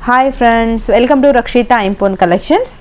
hi friends welcome to Rakshitha ஐம்போன் collections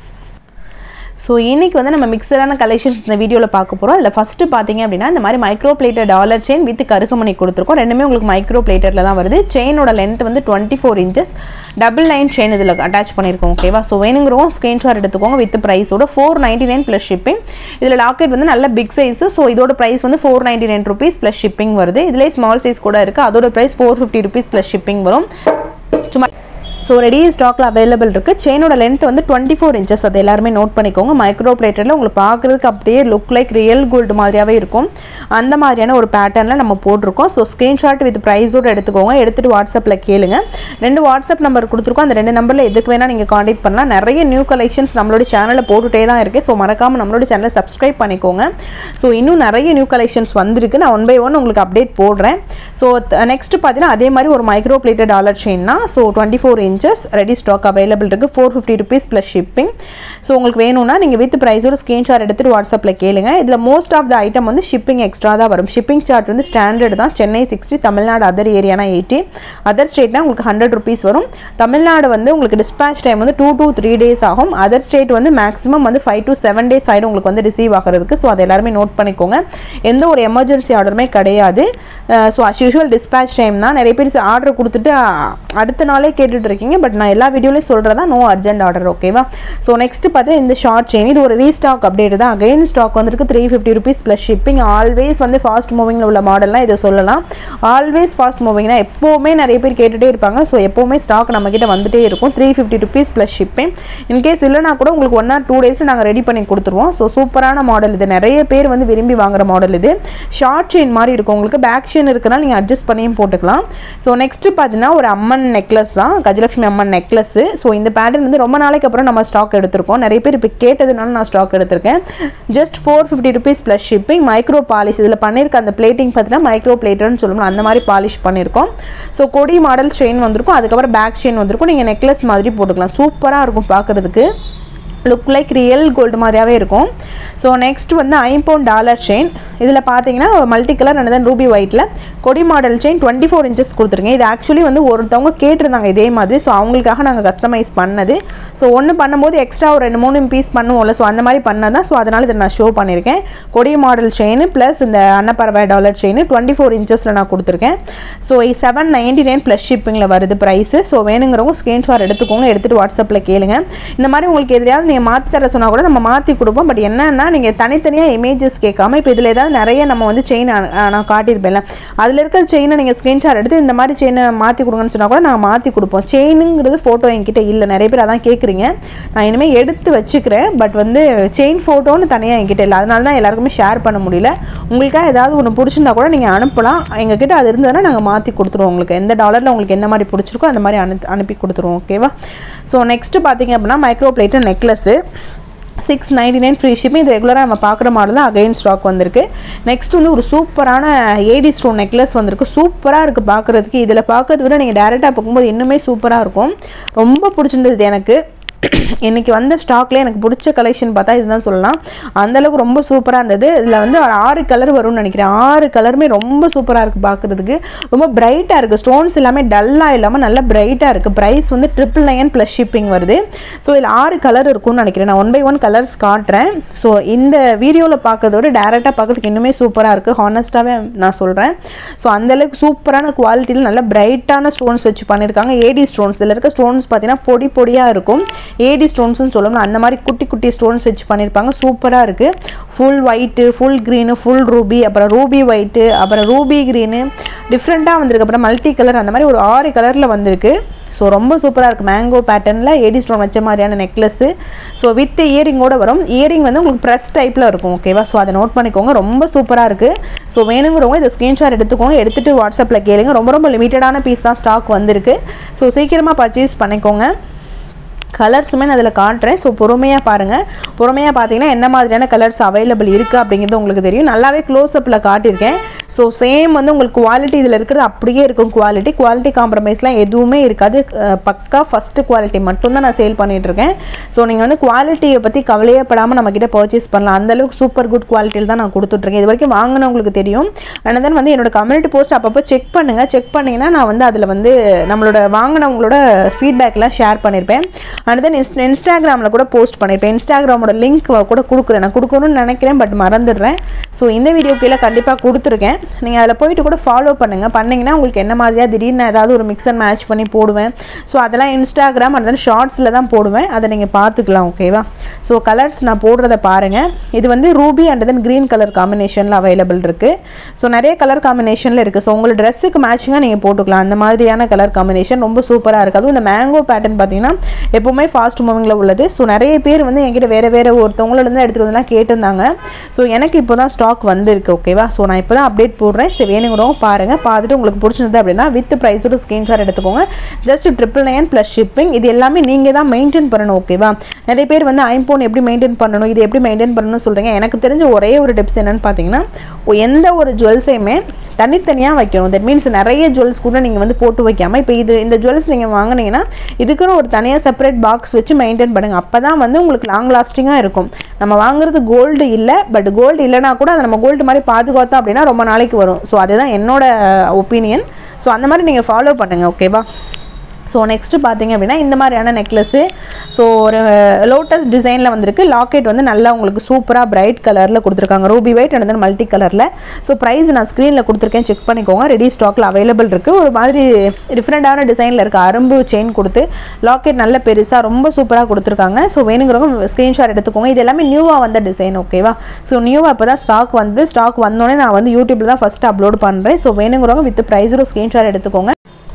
so இன்றைக்கி வந்து நம்ம மிக்சரான கலெக்ஷன்ஸ் இந்த வீடியோவில் பார்க்க போகிறோம் அதில் ஃபஸ்ட்டு பார்த்தீங்க அப்படின்னா இந்த மாதிரி micro plated dollar chain with கருகமணி கொடுத்துருக்கோம் ரெண்டுமே உங்களுக்கு மைக்ரோ பிளேட்டரில் தான் வருது செயினோட லென்த் வந்து twenty four inches double line chain இதில் அட்டாச் பண்ணியிருக்கோம் ஓகேவா ஸோ வேணுங்கிறவங்க ஸ்க்ரீன்ஷாட் எடுத்துக்கோங்க வித் ப்ரைஸோட four ninety nine plus shipping இதில் லாக்கெட் வந்து நல்ல பிக் சைஸு ஸோ இதோட ப்ரைஸ் வந்து four ninety nine rupees plus shipping வருது இதிலே ஸ்மால் சைஸ் கூட இருக்குது அதோட price four fifty rupees plus shipping வரும் சும்மா ஸோ ரெடி ஸ்டாக்கில் அவைலபிள் இருக்குது செயினோட லென்த் வந்து டுவெண்ட்டி ஃபோர் இன்ச்சஸ் அது எல்லாருமே நோட் பண்ணிக்கோங்க மைக்ரோ பிளேட்டரில் உங்களுக்கு பார்க்குறதுக்கு அப்படியே லுக் லைக் ரியல் கோல்டு மாதிரியாகவே இருக்கும் அந்த மாதிரியான ஒரு பேட்டர்னில் நம்ம போட்டிருக்கோம் ஸோ ஸ்க்ரீன்ஷாட் வித் ப்ரைஸோடு எடுத்துக்கோங்க எடுத்துகிட்டு வாட்ஸ்அப்பில் கேளுங்க ரெண்டு வாட்ஸ்அப் நம்பர் கொடுத்துருக்கோம் அந்த ரெண்டு நம்பரில் எதுக்கு வேணால் நீங்கள் காண்டாக்ட் பண்ணலாம் நிறைய நியூ கலெக்ஷன்ஸ் நம்மளோட சேனலில் போட்டுகிட்டே தான் இருக்குது ஸோ மறக்காமல் நம்மளோட சேனலை சப்ஸ்கிரைப் பண்ணிக்கோங்க ஸோ இன்னும் நிறைய நியூ கலெக்ஷன்ஸ் வந்திருக்கு நான் ஒன் பை ஒன் உங்களுக்கு அப்டேட் போடுறேன் ஸோ நெக்ஸ்ட் பார்த்தீங்கன்னா அதே மாதிரி ஒரு மைக்ரோ பிளேட்டட் டாலர் செயின்னா so twenty four inches ready stock available இருக்குது four fifty rupees plus shipping so உங்களுக்கு வேணும்னா நீங்கள் வித் ப்ரைஸோட ஸ்க்ரீன்ஷாட் எடுத்துகிட்டு வாட்ஸ்அப்பில் கேளுங்க இதில் மோஸ்ட் ஆஃப் த ஐட்டம் வந்து ஷிப்பிங் எக்ஸ்ட்ரா தான் வரும் ஷிப்பிங் சார்ட் வந்து ஸ்டாண்டர்ட் தான் சென்னை சிக்ஸ்டி தமிழ்நாடு அதர் ஏரியானா எயிட்டி அதர் ஸ்டேட்னா உங்களுக்கு ஹண்ட்ரட் ருபீஸ் வரும் தமிழ்நாடு வந்து உங்களுக்கு டிஸ்பேச் டைம் வந்து டூ டு த்ரீ டேஸ் ஆகும் அதர் ஸ்டேட் வந்து மேக்ஸிமம் வந்து ஃபைவ் டு செவன் டேஸ் ஆகிடும் உங்களுக்கு வந்து ரிசீவ் ஆகிறதுக்கு ஸோ அதை எல்லாருமே நோட் பண்ணிக்கோங்க எந்த ஒரு எமர்ஜென்சி ஆர்டருமே கிடையாது so as usual dispatch time தான் நிறைய பேர் ஆர்டர் கொடுத்துட்டு அஹ், அடுத்த நாளே கேட்டுட்டு இருக்கீங்க பட் நான் எல்லா வீடியோலையும் சொல்கிறதா நோ அர்ஜென்ட் ஆர்டர் ஓகேவா ஸோ நெக்ஸ்ட் பார்த்தா இந்த ஷார்ட் செயின் இது ஒரு ரீஸ்டாக் அப்டேட் தான் அகைன் ஸ்டாக் வந்திருக்கு three fifty rupees plus shipping always வந்து ஃபாஸ்ட் மூவிங்கில் உள்ள மாடல்லாம் இதை சொல்லலாம் ஆல்வேஸ் ஃபாஸ்ட் மூவிங் தான் எப்போவுமே நிறைய பேர் கேட்டுகிட்டே இருப்பாங்க ஸோ எப்போவுமே ஸ்டாக் நம்மக்கிட்ட வந்துட்டே இருக்கும் three fifty rupees plus shipping in case இல்லைனா கூட உங்களுக்கு ஒன் ஆர் டூ டேஸில் நாங்கள் ரெடி பண்ணி கொடுத்துருவோம் ஸோ சூப்பரான மாடல் இது நிறைய பேர் வந்து விரும்பி வாங்குற மாடல் இது ஷார்ட் செயின் மாதிரி இருக்கும் உங்களுக்கு பேக் செயின் இருக்குன்னா நீங்கள் அட்ஜஸ்ட் பண்ணியும் போட்டுக்கலாம் ஸோ நெக்ஸ்ட் பார்த்தீங்கன்னா ஒரு அம்மன் நெக்லஸ் தான் கஜலட்சுமி அம்மன் நெக்லஸ் ஸோ இந்த பேட்டர்ன் வந்து ரொம்ப நாளைக்கு அப்புறம் நம்ம ஸ்டாக் எடுத்திருக்கோம் நிறைய பேர் இப்போ கேட்டதுனால நான் ஸ்டாக் எடுத்திருக்கேன் just four fifty rupees plus shipping micro polish இதில் பண்ணியிருக்க அந்த பிளேட்டிங் பார்த்தீங்கன்னா மைக்ரோ பிளேட்டர்னு சொல்லணும் அந்த மாதிரி பாலிஷ் பண்ணியிருக்கோம் ஸோ கொடி மாடல் செயின் வந்திருக்கும் அதுக்கப்புறம் பேக் செயின் வந்திருக்கும் நீங்கள் நெக்லஸ் மாதிரி போட்டுக்கலாம் சூப்பராக இருக்கும் பார்க்குறதுக்கு லுக் லைக் ரியல் கோல்டு மாதிரியாவே இருக்கும் ஸோ நெக்ஸ்ட் வந்து ஐம்பவுண்ட் டாலர் செயின் இதில் பார்த்தீங்கன்னா multi colour and then ruby ஒயிட்டில் கொடி model chain twenty four inches கொடுத்துருக்கேன் இது ஆக்சுவலி வந்து ஒருத்தவங்க கேட்டிருந்தாங்க இதே மாதிரி ஸோ அவங்களுக்காக நாங்கள் கஸ்டமைஸ் பண்ணது ஸோ ஒன்று பண்ணும்போது எக்ஸ்ட்ரா ஒரு ரெண்டு மூணு பீஸ் பண்ணுவோம்ல ஸோ அந்த மாதிரி பண்ணதான் ஸோ அதனால் இதை நான் ஷோ பண்ணியிருக்கேன் கொடி மாடல் செயின் ப்ளஸ் இந்த அன்னப்பறவை டாலர் செயின் டுவெண்ட்டி ஃபோர் இன்ச்சஸில் நான் கொடுத்துருக்கேன் so seven ninety nine plus ஷிப்பிங்கில் வருது ப்ரைஸு ஸோ வேணுங்கிறவங்க ஸ்க்ரீன்ஷாட் எடுத்துக்கோங்க எடுத்துகிட்டு வாட்ஸ்அப்பில் கேளுங்க இந்த மாதிரி உங்களுக்கு எதிரையாவது நீங்கள் மாற்றி தர சொன்னால் கூட நம்ம மாற்றி கொடுப்போம் பட் என்னன்னா நீங்கள் தனித்தனியாக இமேஜஸ் கேட்காம இப்போ இதில் ஏதாவது நிறைய நம்ம வந்து செயின் நான் காட்டியிருப்பேன்ல அதில் இருக்கிற செயினை நீங்கள் ஸ்க்ரீன்ஷாட் எடுத்து இந்த மாதிரி செயினை மாற்றி கொடுங்கன்னு சொன்னால் கூட நாங்கள் மாற்றி கொடுப்போம் செயினுங்கிறது ஃபோட்டோ என்கிட்ட இல்லை நிறைய பேர் அதான் கேட்குறீங்க நான் இனிமேல் எடுத்து வச்சுக்கிறேன் பட் வந்து செயின் ஃபோட்டோன்னு தனியாக என்கிட்ட இல்லை அதனால தான் எல்லாருக்குமே ஷேர் பண்ண முடியல உங்களுக்காக ஏதாவது ஒன்று பிடிச்சிருந்தா கூட நீங்கள் அனுப்பலாம் எங்ககிட்ட அது இருந்ததுன்னா நாங்கள் மாற்றி கொடுத்துருவோம் உங்களுக்கு எந்த டாலரில் உங்களுக்கு என்ன மாதிரி பிடிச்சிருக்கோ அந்த மாதிரி அனு அனுப்பி கொடுத்துருவோம் ஓகேவா ஸோ நெக்ஸ்ட்டு பார்த்தீங்க அப்படின்னா micro plate necklace six ninety nine free shipping இது ரெகுலராக நம்ம பார்க்குற மாடல் தான் அகைன் ஸ்டாக் வந்திருக்கு நெக்ஸ்ட் வந்து ஒரு சூப்பரான ஏடி ஸ்டோன் நெக்லஸ் வந்திருக்கு சூப்பராக இருக்குது பார்க்குறதுக்கு இதில் பார்க்கறத விட நீங்கள் டேரெக்டாக பார்க்கும்போது இன்னுமே சூப்பராக இருக்கும் ரொம்ப பிடிச்சிருந்தது எனக்கு இன்னைக்கு வந்த ஸ்டாக்ல எனக்கு பிடிச்ச கலெக்ஷன் பார்த்தா இதுதான் சொல்லலாம் அந்த அளவுக்கு ரொம்ப சூப்பராக இருந்தது இதில் வந்து ஒரு ஆறு கலர் வரும்னு நினைக்கிறேன் ஆறு கலருமே ரொம்ப சூப்பராக இருக்குது பார்க்குறதுக்கு ரொம்ப பிரைட்டாக இருக்குது ஸ்டோன்ஸ் எல்லாமே டல்லாக இல்லாமல் நல்லா பிரைட்டாக இருக்குது ப்ரைஸ் வந்து ட்ரிபிள் நைன் ப்ளஸ் ஷிப்பிங் வருது ஸோ இதில் ஆறு கலர் இருக்கும்னு நினைக்கிறேன் நான் ஒன் பை ஒன் கலர்ஸ் காட்டுறேன் ஸோ இந்த வீடியோவில் பார்க்கறத விட டேரெக்டாக பார்க்கறதுக்கு இன்னுமே சூப்பராக இருக்குது ஹானஸ்ட்டாகவே நான் சொல்கிறேன் ஸோ அந்தளவுக்கு சூப்பரான குவாலிட்டியில் நல்ல பிரைட்டான ஸ்டோன்ஸ் வச்சு பண்ணியிருக்காங்க ஏடி ஸ்டோன்ஸ் இதில் இருக்க ஸ்டோன்ஸ் பார்த்தீங்கன்னா பொடி பொடியாக இருக்கும் ஏடி ஸ்டோன்ஸ்னு சொல்லணும் அந்த மாதிரி குட்டி குட்டி ஸ்டோன்ஸ் வச்சு பண்ணியிருப்பாங்க சூப்பராக இருக்குது full white full green full ruby அப்புறம் ரூபி ஒயிட்டு அப்புறம் ரூபி க்ரீனு டிஃப்ரெண்ட்டாக வந்திருக்கு அப்புறம் மல்டி கலர் அந்த மாதிரி ஒரு ஆறு கலரில் வந்திருக்கு ஸோ ரொம்ப சூப்பராக இருக்குது மேங்கோ பேட்டர்னில் ஏடி ஸ்டோன் வச்ச மாதிரியான நெக்லஸ்ஸு ஸோ வித் இயரிங்கோட வரும் இயரிங் வந்து உங்களுக்கு ப்ரெஸ் டைப்பில் இருக்கும் ஓகேவா ஸோ அதை நோட் பண்ணிக்கோங்க ரொம்ப சூப்பராக இருக்குது ஸோ வேணுங்கிறவங்க இதை ஸ்க்ரீன்ஷாட் எடுத்துக்கோங்க எடுத்துகிட்டு வாட்ஸ்அப்பில் கேளுங்க ரொம்ப ரொம்ப லிமிட்டடான பீஸ் தான் ஸ்டாக் வந்திருக்கு ஸோ சீக்கிரமாக பர்ச்சேஸ் பண்ணிக்கோங்க கலர்ஸுமே நான் அதில் காட்டுறேன் ஸோ பொறுமையாக பாருங்கள் பொறுமையாக பார்த்தீங்கன்னா என்ன மாதிரியான கலர்ஸ் அவைலபிள் இருக்குது அப்படிங்கிறது உங்களுக்கு தெரியும் நல்லாவே க்ளோஸ்அப்பில் காட்டியிருக்கேன் ஸோ சேம் வந்து உங்களுக்கு குவாலிட்டி இதில் இருக்கிறது அப்படியே இருக்கும் குவாலிட்டி குவாலிட்டி காம்ப்ரமைஸ்லாம் எதுவுமே இருக்காது அஹ் பக்கா ஃபஸ்ட்டு குவாலிட்டி மட்டும்தான் நான் சேல் பண்ணிகிட்ருக்கேன் ஸோ நீங்கள் வந்து குவாலிட்டியை பற்றி கவலையப்படாமல் நம்மக்கிட்ட பர்ச்சேஸ் பண்ணலாம் அந்தளவுக்கு சூப்பர் குட் குவாலிட்டியில் தான் நான் கொடுத்துட்ருக்கேன் இது வரைக்கும் வாங்கினவங்களுக்கு தெரியும் அண்ட் தென் வந்து என்னோட கம்யூனிட்டி போஸ்ட் அப்பப்போ செக் பண்ணுங்கள் செக் பண்ணிங்கன்னா நான் வந்து அதில் வந்து நம்மளோட வாங்கினவங்களோட ஃபீட்பேக்லாம் ஷேர் பண்ணியிருப்பேன் அண்ட் தென் இன்ஸ்ட் இன்ஸ்டாகிராமில் கூட போஸ்ட் பண்ணியிருப்பேன் இன்ஸ்டாகிராமோட லிங்க் கூட கொடுக்குறேன் நான் கொடுக்கணும்னு நினைக்கிறேன் பட் மறந்துடுறேன் ஸோ இந்த வீடியோ கீழே கண்டிப்பாக கொடுத்துருக்கேன் நீங்கள் அதில் போயிட்டு கூட ஃபாலோ பண்ணுங்கள் பண்ணிங்கன்னா உங்களுக்கு என்ன மாதிரியாக திடீர்னு ஏதாவது ஒரு மிக்ஸ் அண்ட் மேட்ச் பண்ணி போடுவேன் ஸோ அதெல்லாம் இன்ஸ்டாகிராம் அண்ட் தென் ஷார்ட்ஸில் தான் போடுவேன் அதை நீங்கள் பார்த்துக்கலாம் ஓகேவா ஸோ கலர்ஸ் நான் போடுறத பாருங்கள் இது வந்து ruby and then green colour காம்பினேஷனில் அவைலபிள் இருக்குது ஸோ நிறைய கலர் காம்பினேஷனில் இருக்குது ஸோ உங்களோட ட்ரெஸ்ஸுக்கு மேட்சிங்காக நீங்கள் போட்டுக்கலாம் அந்த மாதிரியான கலர் காம்பினேஷன் ரொம்ப சூப்பராக இருக்குது அதுவும் இந்த மேங்கோ பேட்டர்ன் பார்த்தீங்கன்னா எப்போவுமே ஃபாஸ்ட் மூவிங்கில் உள்ளது ஸோ நிறைய பேர் வந்து என்கிட்ட வேறு வேறு ஒருத்தவங்களோட இருந்து எடுத்துகிட்டு வந்துலாம் கேட்டிருந்தாங்க ஸோ எனக்கு இப்போ தான் ஸ்டாக் வந்திருக்கு ஓகேவா ஸோ நான் இப்போ தான் அப்டேட் போடுறேன் சரி வேணுங்கிறவங்க பாருங்கள் பார்த்துட்டு உங்களுக்கு பிடிச்சிருந்தது அப்படின்னா வித் ப்ரைஸோட ஸ்க்ரீன்ஷாட் எடுத்துக்கோங்க just triple nine plus shipping இது எல்லாமே நீங்கள் தான் மெயின்டைன் பண்ணணும் ஓகேவா நிறைய பேர் வந்து ஐம்போன் எப்படி மெயின்டைன் பண்ணணும் இது எப்படி மெயின்டைன் பண்ணணும்னு சொல்கிறீங்க எனக்கு தெரிஞ்ச ஒரே ஒரு டிப்ஸ் என்னன்னு பார்த்தீங்கன்னா ஒ- எந்த ஒரு ஜுவல்ஸையுமே தனித்தனியாக வைக்கணும் தட் மீன்ஸ் நிறைய ஜுவல்ஸ் கூட நீங்கள் வந்து போட்டு வைக்காமல் இப்போ இது இந்த ஜுவல்ஸ் நீங்கள் வாங்குனீங்கன்னா இதுக்குன்னு ஒரு தனியாக செப்பரேட் பாக்ஸ் வச்சு மெயின்டைன் பண்ணுங்கள் அப்போ தான் வந்து உங்களுக்கு லாங் லாஸ்டிங்காக இருக்கும் நம்ம வாங்குறது கோல்டு இல்லை பட் கோல்டு இல்லைனா கூட அதை நம்ம கோல்டு மாதிரி பாதுகாத்தோம் அப்படின்னா ரொம்ப நாளைக்கு வரும் ஸோ அதுதான் என்னோட ஒப்பீனியன் ஸோ அந்த மாதிரி நீங்கள் ஃபாலோ பண்ணுங்கள் ஓகேவா ஸோ நெக்ஸ்ட்டு பார்த்தீங்க அப்படின்னா இந்த மாதிரியான நெக்லஸ்ஸு ஸோ ஒரு லோட்டஸ் டிசைனில் வந்திருக்கு லாக்கெட் வந்து நல்லா உங்களுக்கு சூப்பராக பிரைட் கலரில் கொடுத்துருக்காங்க ruby white and then multi கலரில் ஸோ ப்ரைஸ் நான் ஸ்க்ரீனில் கொடுத்துருக்கேன் செக் பண்ணிக்கோங்க ரெடி ஸ்டாக்கில் அவைலபிள் இருக்குது ஒரு மாதிரி டிஃப்ரெண்ட்டான டிசைனில் இருக்க அரும்பு செயின் கொடுத்து லாக்கெட் நல்ல பெருசாக ரொம்ப சூப்பராக கொடுத்துருக்காங்க ஸோ வேணுங்கிறவங்க ஸ்க்ரீன்ஷாட் எடுத்துக்கோங்க இது எல்லாமே நியூவாக வந்த டிசைன் ஓகேவா ஸோ நியூவாக இப்போ தான் ஸ்டாக் வந்து ஸ்டாக் வந்தோடனே நான் வந்து யூடியூப்பில் தான் ஃபஸ்ட்டு அப்லோட் பண்ணுறேன் ஸோ வேணுங்கிறவங்க வித் ப்ரைஸோட ஸ்க்ரீன்ஷாட் எடுத்துக்கோங்க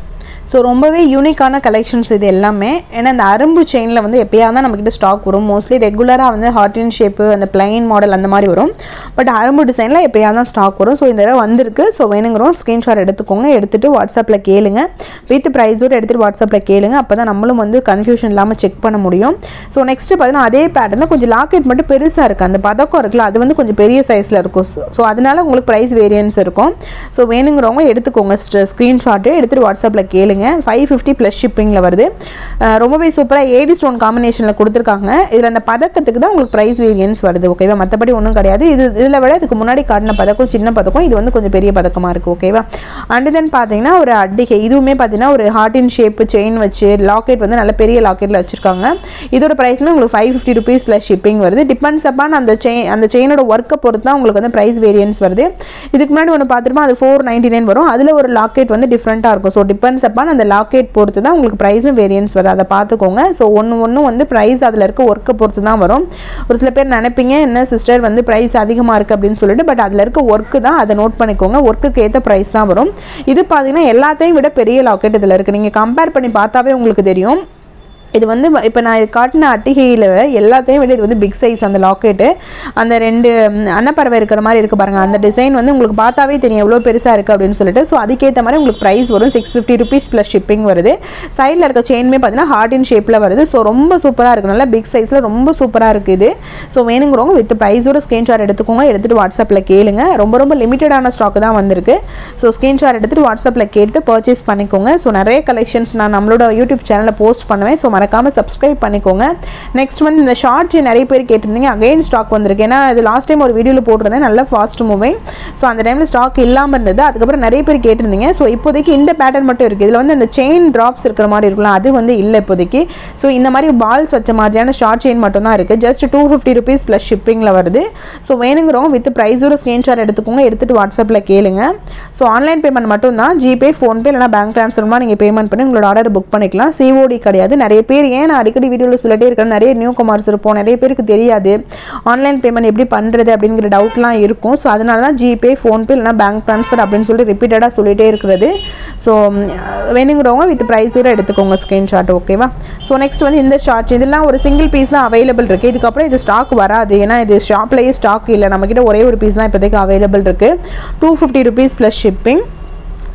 ஸோ ரொம்பவே யூனிக்கான கலெக்ஷன்ஸ் இது எல்லாமே ஏன்னா இந்த அரும்பு செயினில் வந்து எப்பயாவது தான் நம்மக்கிட்ட ஸ்டாக் வரும் மோஸ்ட்லி ரெகுலராக வந்து ஹார்ட் இன் ஷேப்பு அந்த பிளைன் மாடல் அந்த மாதிரி வரும் பட் அரும்பு டிசைனில் எப்பயாவது தான் ஸ்டாக் வரும் ஸோ இந்த தடவை வந்திருக்கு ஸோ வேணுங்கிறோம் ஸ்க்ரீன்ஷாட் எடுத்துக்கோங்க எடுத்துகிட்டு வாட்ஸ்அப்பில் கேளுங்க வித் ப்ரைஸோடு எடுத்துகிட்டு வாட்ஸ்அப்பில் கேளுங்க அப்போ தான் நம்மளும் வந்து கன்ஃபியூஷன் இல்லாமல் செக் பண்ண முடியும் ஸோ நெக்ஸ்ட்டு பார்த்தீங்கன்னா அதே பேட்டர்னில் கொஞ்சம் லாக்கெட் மட்டும் பெருசாக இருக்குது அந்த பதக்கம் இருக்குல்ல அது வந்து கொஞ்சம் பெரிய சைஸில் இருக்கும் ஸோ அதனால உங்களுக்கு ப்ரைஸ் வேரியன்ஸ் இருக்கும் ஸோ வேணுங்கிறவங்க எடுத்துக்கோங்க ஸ்க்ரீன்ஷாட்டு எடுத்துகிட்டு வாட்ஸ்அப்பில் கேளுங்க ஃபைவ் ஃபிஃப்டி ப்ளஸ் ஷிப்பிங்கில் வருது அஹ் ரொம்பவே சூப்பராக ஏடி ஸ்டோன் காம்பினேஷனில் கொடுத்துருக்காங்க இதில் அந்த பதக்கத்துக்கு தான் உங்களுக்கு ப்ரைஸ் வேரியன்ஸ் வருது ஓகேவா மற்றபடி ஒன்றும் கிடையாது இது இதில் விட இதுக்கு முன்னாடி காட்டின பதக்கம் சின்ன பதக்கம் இது வந்து கொஞ்சம் பெரிய பதக்கமாக இருக்குது ஓகேவா அண்ட் தென் பார்த்தீங்கன்னா ஒரு அட்டிகை இதுவுமே பார்த்தீங்கன்னா ஒரு ஹார்ட் இன் ஷேப்பு செயின் வச்சு லாக்கெட் வந்து நல்ல பெரிய லாக்கெட்டில் வச்சுருக்காங்க இதோட ப்ரைஸ்மே உங்களுக்கு five fifty rupees plus shipping வருது டிபெண்ட்ஸ் அப்பான் அந்த செயின் அந்த செயினோட ஒர்க்கை பொறுத்து தான் உங்களுக்கு வந்து ப்ரைஸ் வேரியன்ஸ் வருது இதுக்கு முன்னாடி ஒன்று பார்த்துருப்போம் அது ஃபோர் நைன்டி நைன் வரும் அதில் ஒரு லாக்கெட் வந்து டிஃப்ரெண்ட்டாக இருக்கும் ஸோ டிபெண்ட்ஸ் அப்பான் அந்த லாக்கெட் பொறுத்து தான் உங்களுக்கு ப்ரைஸும் வேரியன்ஸ் வருது அதை பார்த்துக்கோங்க ஸோ ஒன்று ஒன்று வந்து ப்ரைஸ் அதில் இருக்க ஒர்க்கை பொறுத்து தான் வரும் ஒரு சில பேர் நினைப்பீங்க என்ன சிஸ்டர் வந்து ப்ரைஸ் அதிகமாக இருக்குது அப்படின்னு சொல்லிட்டு பட் அதில் இருக்க ஒர்க்கு தான் அதை நோட் பண்ணிக்கோங்க ஒர்க்குக்கு ஏற்ற ப்ரைஸ் தான் வரும் இது பார்த்தீங்கன்னா எல்லாத்தையும் விட பெரிய லாக்கெட் இதில் இருக்குது நீங்கள் கம்பேர் பண்ணி பார்த்தாவே உங்களுக்கு தெரியும் இது வந்து இப்போ நான் இது காட்டின அட்டிகையில் எல்லாத்தையும் விட இது வந்து பிக் சைஸ் அந்த லாக்கெட்டு அந்த ரெண்டு ம், அன்னப்பறவை இருக்கிற மாதிரி இருக்குது பாருங்கள் அந்த டிசைன் வந்து உங்களுக்கு பார்த்தாவே தெரியும் எவ்வளோ பெருசாக இருக்குது அப்படின்னு சொல்லிட்டு ஸோ அதுக்கேற்ற மாதிரி உங்களுக்கு ப்ரைஸ் வரும் six fifty rupees plus shipping வருது சைடில் இருக்க செயினுமே பார்த்தீங்கன்னா ஹார்ட் இன் ஷேப்பில் வருது ஸோ ரொம்ப சூப்பராக இருக்குது நல்லா பிக் சைஸில் ரொம்ப சூப்பராக இருக்குது இது ஸோ வேணுங்கிறவங்க வித் ப்ரைஸோட ஸ்க்ரீன்ஷாட் எடுத்துக்கோங்க எடுத்துகிட்டு வாட்ஸ்அப்பில் கேளுங்க ரொம்ப ரொம்ப லிமிட்டடான ஸ்டாக் தான் வந்திருக்கு ஸோ ஸ்க்ரீன்ஷாட் எடுத்துகிட்டு வாட்ஸ்அப்பில் கேட்டு பர்ச்சேஸ் பண்ணிக்கோங்க ஸோ நிறைய கலெக்ஷன்ஸ் நான் நம்மளோட யூடியூப் சேனலில் போஸ்ட் பண்ணுவேன் ஸோ மறக்காமல் சப்ஸ்கிரைப் பண்ணிக்கோங்க நெக்ஸ்ட் வந்து இந்த ஷார்ட்ஸ் நிறைய பேர் கேட்டிருந்தீங்க அகைன் ஸ்டாக் வந்திருக்கு ஏன்னா இது லாஸ்ட் டைம் ஒரு வீடியோவில் போட்டிருந்தேன் நல்ல ஃபாஸ்ட் மூவிங் ஸோ அந்த டைமில் ஸ்டாக் இல்லாமல் இருந்தது அதுக்கப்புறம் நிறைய பேர் கேட்டிருந்தீங்க ஸோ இப்போதைக்கு இந்த பேட்டர்ன் மட்டும் இருக்குது இதில் வந்து அந்த செயின் ட்ராப்ஸ் இருக்கிற மாதிரி இருக்கலாம் அது வந்து இல்லை இப்போதைக்கு ஸோ இந்த மாதிரி பால்ஸ் வச்ச மாதிரியான ஷார்ட் செயின் மட்டும் தான் இருக்குது just two fifty rupees plus ஷிப்பிங்கில் வருது ஸோ வேணுங்கிறவங்க வித் ப்ரைஸோட ஸ்க்ரீன்ஷாட் எடுத்துக்கோங்க எடுத்துகிட்டு வாட்ஸ்அப்பில் கேளுங்க ஸோ ஆன்லைன் பேமெண்ட் மட்டும் தான் ஜிபே ஃபோன்பே இல்லைனா பேங்க் ட்ரான்ஸ்ஃபர்மா நீங்கள் பேமெண்ட் பண்ணி உங்களோட ஆர்டர் புக் பண்ணிக்கலாம் சிஓடி கிடையாது நிறைய பேர் ஏன் நான் அடிக்கடி வீடியோவில் சொல்லிட்டே இருக்கேன் நிறைய நியூ கமர்ஸ் இருப்போம் நிறைய பேருக்கு தெரியாது ஆன்லைன் பேமெண்ட் எப்படி பண்ணுறது அப்படிங்கிற டவுட்லாம் இருக்கும் ஸோ அதனால தான் ஜிபே ஃபோன்பே இல்லைனா பேங்க் ட்ரான்ஸ்ஃபர் அப்படின்னு சொல்லி ரிப்பீட்டடாக சொல்லிட்டே இருக்கிறது ஸோ வேணுங்கிறவங்க வித் ப்ரைஸோட எடுத்துக்கோங்க ஸ்க்ரீன்ஷாட் ஓகேவா ஸோ நெக்ஸ்ட் வந்து இந்த ஷார்ட்ஸ் இதெல்லாம் ஒரு சிங்கிள் பீஸ் தான் அவைலபிள் இருக்குது இதுக்கப்புறம் இது ஸ்டாக் வராது ஏன்னா இது ஷாப்லேயே ஸ்டாக் இல்லை நம்மக்கிட்ட ஒரே ஒரு பீஸ் தான் இப்போதைக்கு அவைலபிள் இருக்குது two fifty rupees plus shipping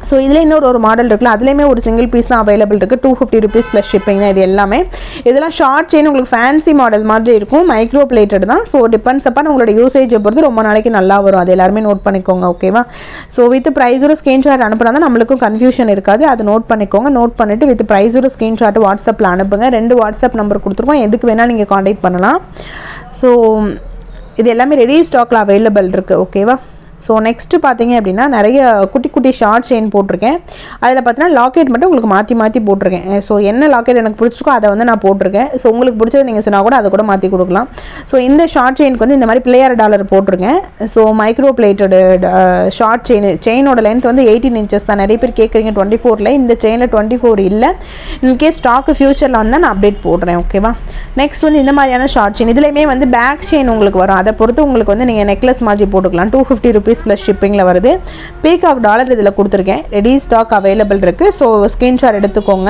so இதில் இன்னொரு ஒரு மாடல் இருக்குல்ல அதுலேயுமே ஒரு சிங்கிள் பீஸ் தான் அவைலபிள் இருக்குது two fifty rupees plus shipping தான் இது எல்லாமே இதெல்லாம் ஷார்ட் செயின் உங்களுக்கு ஃபேன்சி மாடல் மாதிரி இருக்கும் மைக்ரோ பிளேட்டட் தான் ஸோ டிபெண்ட்ஸ் அப்பான் உங்களோட யூசேஜை பொறுத்து ரொம்ப நாளைக்கு நல்லா வரும் அது எல்லாருமே நோட் பண்ணிக்கோங்க ஓகேவா ஸோ வித் ப்ரைஸோட ஸ்க்ரீன்ஷாட் அனுப்புனா தான் நம்மளுக்கும் கன்ஃபியூஷன் இருக்காது அதை நோட் பண்ணிக்கோங்க நோட் பண்ணிவிட்டு வித் ப்ரைஸோட ஸ்க்ரீன்ஷாட் வாட்ஸ்அப்பில் அனுப்புங்க ரெண்டு வாட்ஸ்அப் நம்பர் கொடுத்துருக்கோம் எதுக்கு வேணால் நீங்கள் காண்டாக்ட் பண்ணலாம் ஸோ இது எல்லாமே ரெடி ஸ்டாக்கில் அவைலபிள் இருக்குது ஓகேவா ஸோ நெக்ஸ்ட்டு பார்த்தீங்க அப்படின்னா நிறைய குட்டி குட்டி ஷார்ட் செயின் போட்டிருக்கேன் அதில் பார்த்தீங்கன்னா லாக்கெட் மட்டும் உங்களுக்கு மாற்றி மாற்றி போட்டிருக்கேன் ஸோ என்ன லாக்கெட் எனக்கு பிடிச்சிருக்கோ அதை வந்து நான் போட்டிருக்கேன் ஸோ உங்களுக்கு பிடிச்சது நீங்கள் சொன்னால் கூட அதை கூட மாற்றி கொடுக்கலாம் ஸோ இந்த ஷார்ட் செயினுக்கு வந்து இந்த மாதிரி பிளேயர் டாலர் போட்டிருக்கேன் so micro plated short chain செயினோட லென்த் வந்து எயிட்டீன் இன்ச்சஸ் தான் நிறைய பேர் கேட்குறீங்க டுவெண்ட்டி ஃபோரில் இந்த செயினில் டுவெண்ட்டி ஃபோர் இல்லை இன்கேஸ் ஸ்டாக்கு ஃபியூச்சரில் வந்தால் நான் அப்டேட் போடுறேன் ஓகேவா நெக்ஸ்ட் வந்து இந்த மாதிரியான ஷார்ட் செயின் இதுலேயுமே வந்து பேக் செயின் உங்களுக்கு வரும் அதை பொறுத்து உங்களுக்கு வந்து நீங்கள் நெக்லஸ் மாதிரி போட்டுக்கலாம் டூ ஃபிஃப்டி ருபீஸ் ப்ளஸ் ஷிப்பிங்கில் வருது பீகாக் டாலர் இதில் கொடுத்துருக்கேன் ரெடி ஸ்டாக் அவைலபிள் இருக்குது ஸோ ஸ்க்ரீன்ஷாட் எடுத்துக்கோங்க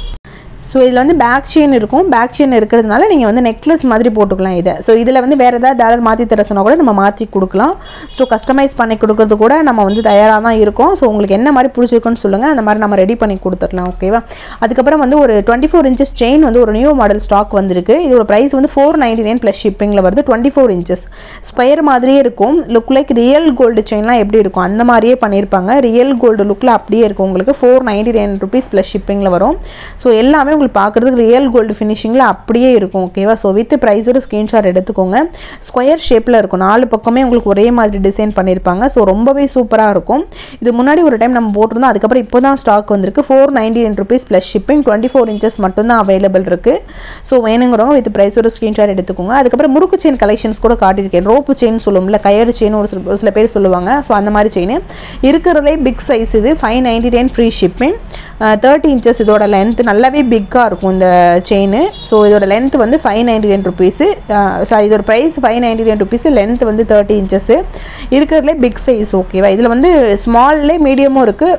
ஸோ இதில் வந்து பேக் செயின் இருக்கும் பேக் செயின் இருக்கிறதுனால நீங்கள் வந்து நெக்லஸ் மாதிரி போட்டுக்கலாம் இதை ஸோ இதில் வந்து வேறு ஏதாவது டாலர் மாற்றி தர சொன்னால் கூட நம்ம மாற்றி கொடுக்கலாம் ஸோ கஸ்டமைஸ் பண்ணி கொடுக்கறது கூட நம்ம வந்து தயாராக தான் இருக்கோம் ஸோ உங்களுக்கு என்ன மாதிரி பிடிச்சிருக்குன்னு சொல்லுங்கள் அந்த மாதிரி நம்ம ரெடி பண்ணி கொடுத்துடலாம் ஓகேவா அதுக்கப்புறம் வந்து ஒரு டுவெண்ட்டி ஃபோர் இன்ச்சஸ் செயின் வந்து ஒரு நியூ மாடல் ஸ்டாக் வந்திருக்கு இதோட ப்ரைஸ் வந்து ஃபோர் நைன்டி நைன் ப்ளஸ் ஷிப்பிங்கில் வருது டுவெண்ட்டி ஃபோர் இன்ச்சஸ் ஸ்கொயர் மாதிரியே இருக்கும் லுக் லைக் ரியல் கோல்டு செயின்லாம் எப்படி இருக்கும் அந்த மாதிரியே பண்ணியிருப்பாங்க ரியல் கோல்டு லுக்கில் அப்படியே இருக்கும் உங்களுக்கு four ninety nine rupees plus ஷிப்பிங்கில் வரும் ஸோ எல்லாமே உங்களுக்கு பார்க்குறதுக்கு ரியல் கோல்டு ஃபினிஷிங்கில் அப்படியே இருக்கும் ஓகேவா ஸோ வித் ப்ரைஸோட ஸ்க்ரீன்ஷாட் எடுத்துக்கோங்க ஸ்கொயர் ஷேப்பில் இருக்கும் நாலு பக்கமே உங்களுக்கு ஒரே மாதிரி டிசைன் பண்ணியிருப்பாங்க ஸோ ரொம்பவே சூப்பராக இருக்கும் இது முன்னாடி ஒரு டைம் நம்ம போட்டிருந்தோம் அதுக்கப்புறம் இப்போ தான் ஸ்டாக் வந்திருக்கு four ninety nine rupees plus shipping twenty four inches மட்டும்தான் அவைலபிள் இருக்குது ஸோ வேணுங்கிறவங்க வித் ப்ரைஸோட ஸ்க்ரீன்ஷாட் எடுத்துக்கோங்க அதுக்கப்புறம் முறுக்கு செயின் கலெக்ஷன்ஸ் கூட காட்டியிருக்கேன் ரோப்பு செயின் சொல்லுவோம்ல கயறு செயின் ஒரு சில ஒரு சில பேர் சொல்லுவாங்க ஸோ அந்த மாதிரி செயின் இருக்கிறதுலே பிக் சைஸ் இது five ninety nine free shipping thirty inches இதோட லென்த் நல்லாவே பிக்காக இருக்கும் இந்த செயின் ஸோ இதோட லென்த் வந்து five ninety nine rupees sorry இதோட price five ninety nine rupees length வந்து தேர்ட்டி இன்ச்சஸ்ஸு இருக்கிறதுலே பிக் சைஸ் ஓகேவா இதில் வந்து ஸ்மால்லே மீடியமும் இருக்குது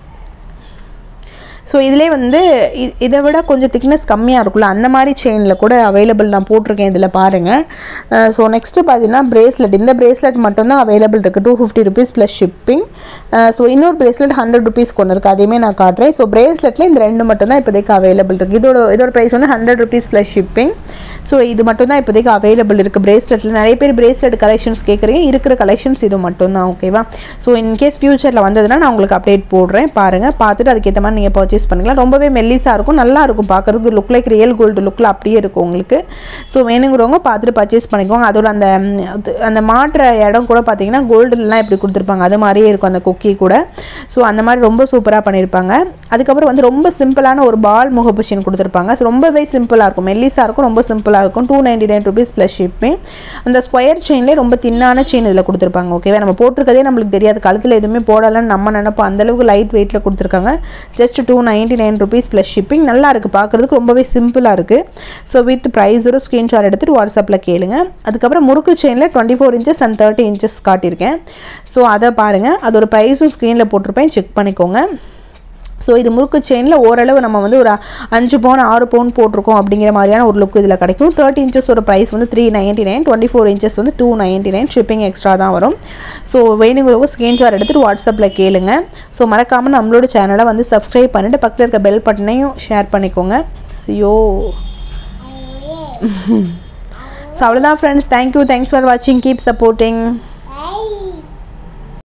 ஸோ இதிலே வந்து இ- இதை விட கொஞ்சம் திக்னஸ் கம்மியாக இருக்கும்ல அந்த மாதிரி செயினில் கூட அவைலபிள் நான் போட்டிருக்கேன் இதில் பாருங்கள் ஸோ நெக்ஸ்ட்டு பார்த்தீங்கன்னா பிரேஸ்லெட் இந்த பிரேஸ்லெட் மட்டும்தான் அவைலபிள் இருக்குது two fifty rupees plus shipping so இன்னொரு பிரேஸ்லெட் ஹண்ட்ரட் ருபீஸ் கொண்டு இருக்குது அதையுமே நான் காட்டுறேன் ஸோ பிரேஸ்லெட்டில் இந்த ரெண்டு மட்டும்தான் இப்போதைக்கு அவைலபிள் இருக்குது இதோட இதோட ப்ரைஸ் வந்து hundred rupees plus shipping so இது மட்டும்தான் இப்போதைக்கு அவைலபிள் இருக்குது பிரேஸ்லெட்டில் நிறைய பேர் பிரேஸ்லெட் கலெக்ஷன்ஸ் கேட்குறீங்க இருக்கிற கலெக்ஷன்ஸ் இது மட்டும்தான் ஓகேவா ஸோ இன்கேஸ் ஃபியூச்சரில் வந்ததுன்னா நான் உங்களுக்கு அப்டேட் போடுறேன் பாருங்கள் பார்த்துட்டு அதுக்கேற்ற மாதிரி நீங்கள் பர்ச்சேஸ் பண்ணிக்கலாம் ரொம்பவே மெல்லிஸாக இருக்கும் நல்லா இருக்கும் பார்க்கறதுக்கு லுக் லைக் ரியல் கோல்டு லுக்கில் அப்படியே இருக்கும் உங்களுக்கு ஸோ வேணுங்கிறவங்க பார்த்துட்டு பர்ச்சேஸ் பண்ணிக்கோங்க அதோட அந்த ம், அது- அந்த மாட்டுற இடம் கூட பார்த்தீங்கன்னா கோல்டுலாம் எப்படி கொடுத்துருப்பாங்க அது மாதிரியே இருக்கும் அந்த குக்கி கூட ஸோ அந்த மாதிரி ரொம்ப சூப்பராக பண்ணியிருப்பாங்க அதுக்கப்புறம் வந்து ரொம்ப சிம்பிளான ஒரு பால் முகபுஷன் கொடுத்துருப்பாங்க ஸோ ரொம்பவே சிம்பிளாக இருக்கும் மெல்லிஸாக இருக்கும் ரொம்ப சிம்பிளாக இருக்கும் two ninety nine rupees plus shipping அந்த ஸ்கொயர் செயின்லேயே ரொம்ப தின்னான செயின் இதில் கொடுத்துருப்பாங்க ஓகேவா நம்ம போட்டிருக்கதே நம்மளுக்கு தெரியாது கழுத்தில் எதுவுமே போடலைன்னு நம்ம நினைப்போம் அந்தளவுக்கு லைட் வெயிட்டில் கொடுத்துருக்காங்க just two ninety nine rupees plus shipping நல்லா இருக்குது பார்க்குறதுக்கு ரொம்பவே சிம்பிளாக இருக்குது ஸோ வித் ப்ரைஸோட ஸ்க்ரீன்ஷாட் எடுத்துகிட்டு வாட்ஸ்அப்பில் கேளுங்க அதுக்கப்புறம் முறுக்கு செயினில் twenty four inches and thirty inches காட்டியிருக்கேன் ஸோ அதை பாருங்கள் அதோட ப்ரைஸும் ஸ்க்ரீனில் போட்டிருப்பேன் செக் பண்ணிக்கோங்க ஸோ இது முறுக்கு செயினில் ஓரளவு நம்ம வந்து ஒரு அஞ்சு பவுன் ஆறு பவுன் போட்டிருக்கோம் அப்படிங்கிற மாதிரியான ஒரு லுக் இதில் கிடைக்கும் தேர்ட்டி இன்ச்சஸோட ப்ரைஸ் வந்து three ninety nine twenty four inches வந்து two ninety nine shipping extra தான் வரும் ஸோ வேணுங்கிறவங்க ஸ்க்ரீன்ஷாட் எடுத்துகிட்டு வாட்ஸ்அப்பில் கேளுங்க ஸோ மறக்காமல் நம்மளோட சேனலை வந்து சப்ஸ்கிரைப் பண்ணிவிட்டு பக்கத்தில் இருக்க பெல் பட்டனையும் ஷேர் பண்ணிக்கோங்க ஐயோ ஸோ அவ்வளோதான் ஃப்ரெண்ட்ஸ் தேங்க்யூ தேங்க்ஸ் ஃபார் வாட்சிங் கீப் சப்போர்ட்டிங்